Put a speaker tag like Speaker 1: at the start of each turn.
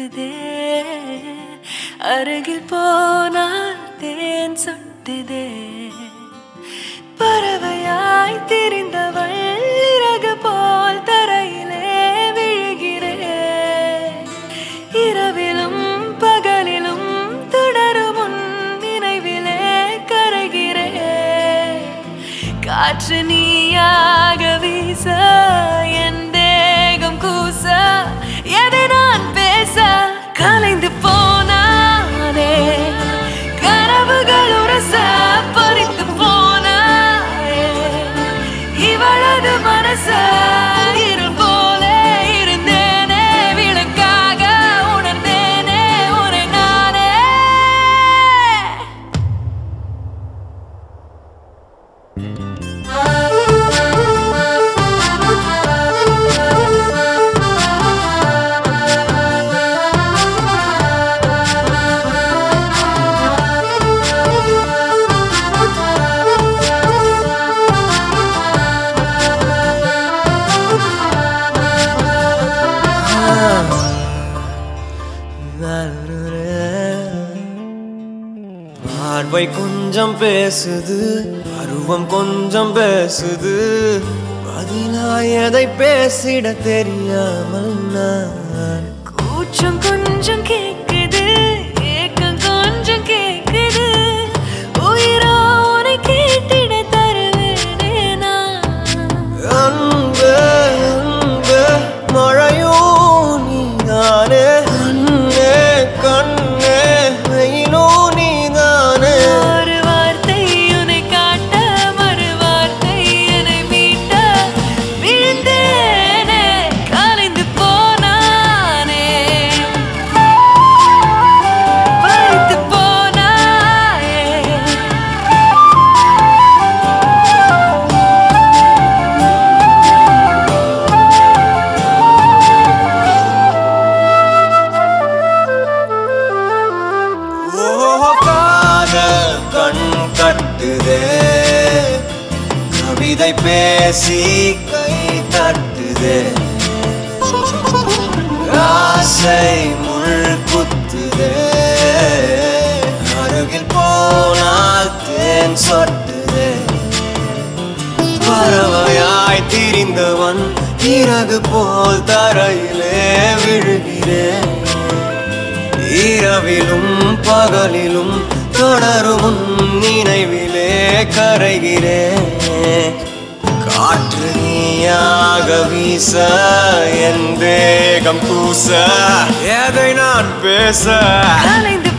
Speaker 1: சுத்துதே அருகில் போனால் தேன் சொட்டுதே பறவையாய் திரிந்தவள் இறகு போல் தரையிலே விழுகிறேன் இரவிலும் பகலிலும் தொடரும் உன் நினைவிலே கரைகிறேன் காற்று நீயாக வீச என் தேகம் கூச எதை நான் பேச கலைந்து போனானே கனவுகள் உரச பறித்து போனாயே இவளது மனச இருள் போல இருந்தேனே விளக்காக உணர்ந்தேனே உரை நானே
Speaker 2: பார்வை கொஞ்சம் பேசுது பருவம் கொஞ்சம் பேசுது பதிலாய் எதை பேசிட தெரியாமல் நான்
Speaker 1: கூச்சம் கொஞ்சம் கேக்குது ஏக்கம் கொஞ்சம் கேக்குது உயிரோ உன்னை கேட்டிட தருவேனே நான்
Speaker 2: அன்பு அன்பு மழையோ நீதானே கண்ணே கண்ணே வெயிலோ நீதானே
Speaker 1: ஒரு வார்த்தை உன்னை காட்ட மறு வார்த்தை என்னை மீட்ட விழுந்தேனே கலைந்து போனானே வைத்து போனாயே
Speaker 2: ஓ காதல் கண் கட்டுதே கவிதை பேசி கை தட்டுதே ஆசை முள் குத்துதே அருகில் போனால் தேன் சொட்டுதே பறவையாய் திரிந்தவன் இறகு போல் தரையிலே விழுகிறேன் இரவிலும் பகலிலும் தொடரும் உன் நினைவிலே கரைகிறேன் காற்று நீயாக வீச என் தேகம் கூச எதை நான் பேச
Speaker 1: கலைந்து